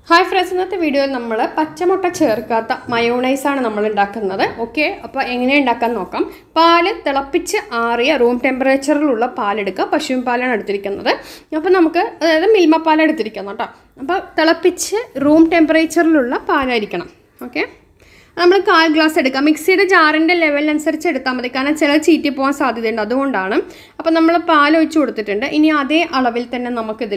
hi friends ഇന്നത്തെ വീഡിയോയിൽ നമ്മൾ പച്ചമുട്ട ചേർക്കാത്ത മയോണൈസാണ് നമ്മൾ ഉണ്ടാക്കുന്നത് ഓക്കെ അപ്പോൾ എങ്ങനെ ഉണ്ടാക്കാൻ നോക്കാം പാല് തിളപ്പിച്ച് ആറിയ റൂം ടെമ്പറേച്ചറിലുള്ള പാലെടുക്കുക പശുവിൻ പാലാണ് എടുത്തിരിക്കുന്നത് അപ്പോൾ നമുക്ക് അതായത് മിൽമ പാൽ എടുത്തിരിക്കുന്നത് കേട്ടോ അപ്പോൾ തിളപ്പിച്ച് റൂം ടെമ്പറേച്ചറിലുള്ള പാലായിരിക്കണം ഓക്കെ നമ്മൾ കാൽ ഗ്ലാസ് എടുക്കാം മിക്സിയുടെ ജാറിൻ്റെ ലെവലിനനുസരിച്ച് എടുത്താൽ മതി കാരണം ചില ചീറ്റി പോകാൻ സാധ്യതയുണ്ട് അതുകൊണ്ടാണ് അപ്പോൾ നമ്മൾ പാൽ ഒഴിച്ച് കൊടുത്തിട്ടുണ്ട് ഇനി അതേ അളവിൽ തന്നെ നമുക്കിതിൽ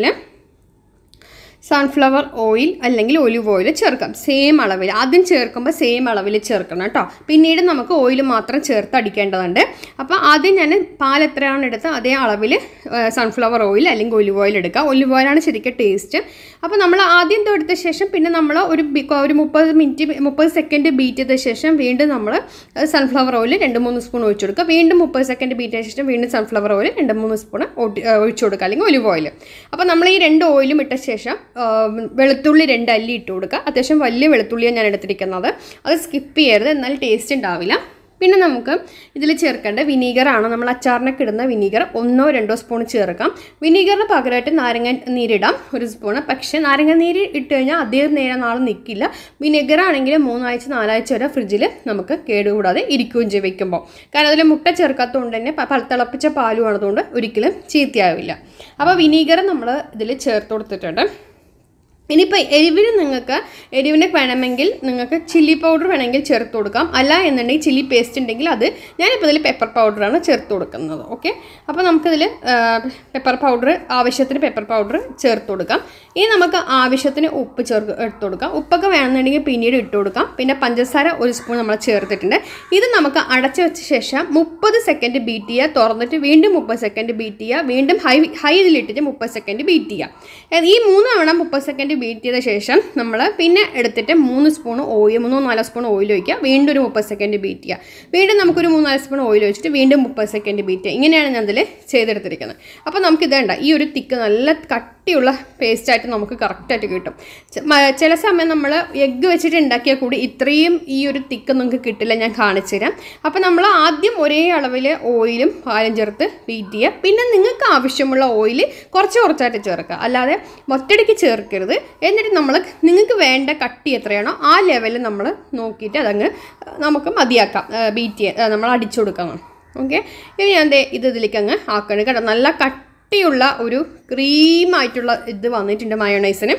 സൺഫ്ലവർ ഓയിൽ അല്ലെങ്കിൽ ഒലിവ് ഓയിൽ ചേർക്കാം സെയിം അളവിൽ ആദ്യം ചേർക്കുമ്പോൾ സെയിം അളവിൽ ചേർക്കണം കേട്ടോ പിന്നീട് നമുക്ക് ഓയിൽ മാത്രം ചേർത്ത് അടിക്കേണ്ടതുണ്ട് അപ്പോൾ ആദ്യം ഞാൻ പാൽ എത്രയാണ് എടുത്ത് അതേ അളവിൽ സൺഫ്ലവർ ഓയിൽ അല്ലെങ്കിൽ ഒലിവ് ഓയിൽ എടുക്കുക ഒലിവ് ഓയിലാണ് ശരിക്കും ടേസ്റ്റ് അപ്പോൾ നമ്മൾ ആദ്യം ഇത് എടുത്ത ശേഷം പിന്നെ നമ്മൾ ഒരു ബി- ഒരു മുപ്പത് മിനിറ്റ് മുപ്പത് സെക്കൻഡ് ബീറ്റ് ചെയ്ത ശേഷം വീണ്ടും നമ്മൾ സൺഫ്ലവർ ഓയിൽ രണ്ട് മൂന്ന് സ്പൂൺ ഒഴിച്ചു കൊടുക്കുക വീണ്ടും മുപ്പത് സെക്കൻഡ് ബീറ്റ് ചെയ്ത ശേഷം വീണ്ടും സൺഫ്ലവർ ഓയിൽ രണ്ട് മൂന്ന് സ്പൂൺ ഒഴിച്ചു കൊടുക്കുക അല്ലെങ്കിൽ ഒലിവ് ഓയിൽ അപ്പോൾ നമ്മൾ ഈ രണ്ട് ഓയിലും ഇട്ട ശേഷം ആ, വെളുത്തുള്ളി രണ്ട് അല്ലി ഇട്ട് കൊടുക്കുക അത്യാവശ്യം വലിയ വെളുത്തുള്ളിയാണ് ഞാൻ എടുത്തിരിക്കുന്നത് അത് സ്കിപ്പ് ചെയ്യരുത് എന്നാൽ ടേസ്റ്റ് ഉണ്ടാവില്ല പിന്നെ നമുക്ക് ഇതിൽ ചേർക്കേണ്ട വിനീഗറാണ് നമ്മൾ അച്ചാറിനൊക്കെ ഇടുന്ന വിനീഗർ ഒന്നോ രണ്ടോ സ്പൂൺ ചേർക്കാം വിനീഗറിന് പകരമായിട്ട് നാരങ്ങ നീരിടാം ഒരു സ്പൂണ് പക്ഷേ നാരങ്ങ നീര് ഇട്ട് കഴിഞ്ഞാൽ അധികം നേരം നാളെ നിൽക്കില്ല വിനീഗർ ആണെങ്കിൽ മൂന്നാഴ്ച നാലാഴ്ച വരെ ഫ്രിഡ്ജിൽ നമുക്ക് കേടുകൂടാതെ ഇരിക്കുകയും ചെയ്യും വെക്കുമ്പോൾ കാരണം അതിൽ മുട്ട ചേർക്കാത്തതുകൊണ്ട് തന്നെ പ- പ- തിളപ്പിച്ച പാലും ആണതുകൊണ്ട് ഒരിക്കലും ചീത്തയാവില്ല അപ്പോൾ വിനീഗർ നമ്മൾ ഇതിൽ ചേർത്ത് കൊടുത്തിട്ടുണ്ട് ഇനിയിപ്പോൾ എരിവിന് നിങ്ങൾക്ക് എരിവിന് വേണമെങ്കിൽ നിങ്ങൾക്ക് ചില്ലി പൗഡർ വേണമെങ്കിൽ ചേർത്ത് കൊടുക്കാം അല്ല എന്നുണ്ടെങ്കിൽ ചില്ലി പേസ്റ്റ് ഉണ്ടെങ്കിൽ അത് ഞാനിപ്പോൾ ഇതിൽ പെപ്പർ പൗഡറാണ് ചേർത്ത് കൊടുക്കുന്നത് ഓക്കെ അപ്പോൾ നമുക്കിതിൽ പെപ്പർ പൗഡർ ആവശ്യത്തിന് പെപ്പർ പൗഡർ ചേർത്ത് കൊടുക്കാം ഇനി നമുക്ക് ആവശ്യത്തിന് ഉപ്പ് ചേർക്ക് എടുത്ത് കൊടുക്കാം ഉപ്പൊക്കെ വേണമെന്നുണ്ടെങ്കിൽ പിന്നീട് ഇട്ട് കൊടുക്കാം പിന്നെ പഞ്ചസാര ഒരു സ്പൂൺ നമ്മൾ ചേർത്തിട്ടുണ്ട് ഇത് നമുക്ക് അടച്ചു വെച്ച ശേഷം മുപ്പത് സെക്കൻഡ് ബീറ്റ് ചെയ്യുക തുറന്നിട്ട് വീണ്ടും മുപ്പത് സെക്കൻഡ് ബീറ്റ് ചെയ്യുക വീണ്ടും ഹൈ ഹൈ ഇതിലിട്ടിട്ട് മുപ്പത് സെക്കൻഡ് ബീറ്റ് ചെയ്യുക ഈ മൂന്ന് തവണ മുപ്പത് സെക്കൻഡ് ബീറ്റ് ചെയ്ത ശേഷം നമ്മൾ പിന്നെ എടുത്തിട്ട് മൂന്ന് സ്പൂൺ ഓയിൽ മൂന്നോ നാലോ സ്പൂൺ ഓയിൽ ഒഴിക്കുക വീണ്ടും ഒരു മുപ്പത് സെക്കൻഡ് ബീറ്റ് ചെയ്യുക വീണ്ടും നമുക്കൊരു മൂന്നാല് സ്പൂൺ ഓയിൽ ഒഴിച്ചിട്ട് വീണ്ടും മുപ്പത് സെക്കൻഡ് ബീറ്റ് ചെയ്യുക ഇങ്ങനെയാണ് ഞാൻ ഇതിൽ ചെയ്തെടുത്തിരിക്കുന്നത് അപ്പോൾ നമുക്ക് ഇതേണ്ട ഈ ഒരു തിക്ക് നല്ല കട്ടിയുള്ള പേസ്റ്റായിട്ട് നമുക്ക് കറക്റ്റായിട്ട് കിട്ടും ചെ- മ- ചില സമയം നമ്മൾ എഗ്ഗ് വെച്ചിട്ട് ഉണ്ടാക്കിയാൽ കൂടി ഇത്രയും ഈ ഒരു തിക്ക് നമുക്ക് കിട്ടില്ല ഞാൻ കാണിച്ചു തരാം അപ്പോൾ നമ്മൾ ആദ്യം ഒരേ അളവിൽ ഓയിലും പാലും ചേർത്ത് ബീറ്റ് ചെയ്യുക പിന്നെ നിങ്ങൾക്ക് ആവശ്യമുള്ള ഓയിൽ കുറച്ച് കുറച്ചായിട്ട് ചേർക്കുക അല്ലാതെ ഒറ്റയടിക്ക് ചേർക്കരുത് എന്നിട്ട് നമ്മൾ നിങ്ങൾക്ക് വേണ്ട കട്ടി എത്രയാണോ ആ ലെവലിൽ നമ്മൾ നോക്കിയിട്ട് അതങ്ങ് നമുക്ക് മതിയാക്കാം ബീറ്റ് ചെയ്യാൻ നമ്മൾ അടിച്ചു കൊടുക്കണം ഓക്കെ ഇനി ഞാൻ ദേ ഇത് ഇതിലേക്ക് അങ്ങ് ആക്കണം കേട്ടോ നല്ല കട്ടിയുള്ള ഒരു ക്രീമായിട്ടുള്ള ഇത് വന്നിട്ടുണ്ട് മയോണൈസിന്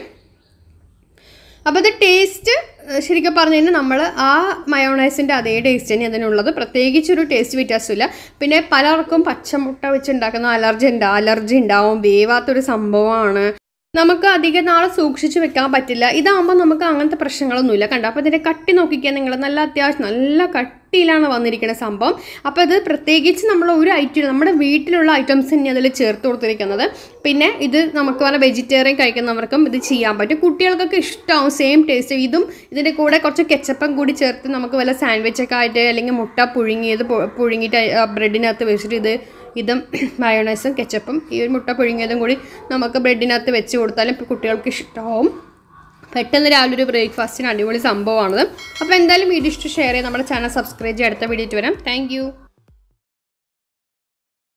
അപ്പോൾ ഇത് ടേസ്റ്റ് ശരിക്കും പറഞ്ഞു കഴിഞ്ഞാൽ നമ്മൾ ആ മയോണൈസിൻ്റെ അതേ ടേസ്റ്റ് തന്നെ അതിനുള്ളത് പ്രത്യേകിച്ചൊരു ടേസ്റ്റ് വ്യത്യാസമില്ല പിന്നെ പലർക്കും പച്ചമുട്ട വെച്ച് ഉണ്ടാക്കുന്ന അലർജി ഉണ്ട് അലർജി ഉണ്ടാവും വേവാത്തൊരു സംഭവമാണ് നമുക്ക് അധികം നാളെ സൂക്ഷിച്ച് വെക്കാൻ പറ്റില്ല ഇതാകുമ്പോൾ നമുക്ക് അങ്ങനത്തെ പ്രശ്നങ്ങളൊന്നുമില്ല കണ്ടോ അപ്പോൾ ഇതിൻ്റെ കട്ടി നോക്കിക്കാൻ നിങ്ങൾ നല്ല അത്യാവശ്യം നല്ല കട്ടിയിലാണ് വന്നിരിക്കുന്ന സംഭവം അപ്പോൾ ഇത് പ്രത്യേകിച്ച് നമ്മൾ ഒരു ഐറ്റം നമ്മുടെ വീട്ടിലുള്ള ഐറ്റംസ് തന്നെ അതിൽ ചേർത്ത് കൊടുത്തിരിക്കുന്നത് പിന്നെ ഇത് നമുക്ക് പറഞ്ഞ വെജിറ്റേറിയൻ കഴിക്കുന്നവർക്കും ഇത് ചെയ്യാൻ പറ്റും കുട്ടികൾക്കൊക്കെ ഇഷ്ടമാവും സെയിം ടേസ്റ്റ് ഇതും ഇതിൻ്റെ കൂടെ കുറച്ച് കെച്ചപ്പം കൂടി ചേർത്ത് നമുക്ക് വല്ല സാൻഡ്വിച്ചൊക്കെ ആയിട്ട് അല്ലെങ്കിൽ മുട്ട പുഴുങ്ങിയത് പു- പുഴുങ്ങിയിട്ട് ബ്രെഡിനകത്ത് വെച്ചിട്ട് ഇത് ഇതും മയോണൈസും കെച്ചപ്പും ഈ ഒരു മുട്ട പുഴുങ്ങിയതും കൂടി നമുക്ക് ബ്രെഡിനകത്ത് വെച്ച് കൊടുത്താലും കുട്ടികൾക്ക് ഇഷ്ടമാവും പെട്ടെന്ന് രാവിലെ ഒരു ബ്രേക്ക്ഫാസ്റ്റിന് അടിപൊളി സംഭവമാണത് അപ്പോൾ എന്തായാലും വീഡിയോ ഇഷ്ടം ഷെയർ ചെയ്ത് നമ്മുടെ ചാനൽ സബ്സ്ക്രൈബ് ചെയ്ത് അടുത്ത വീഡിയോ വരാം താങ്ക്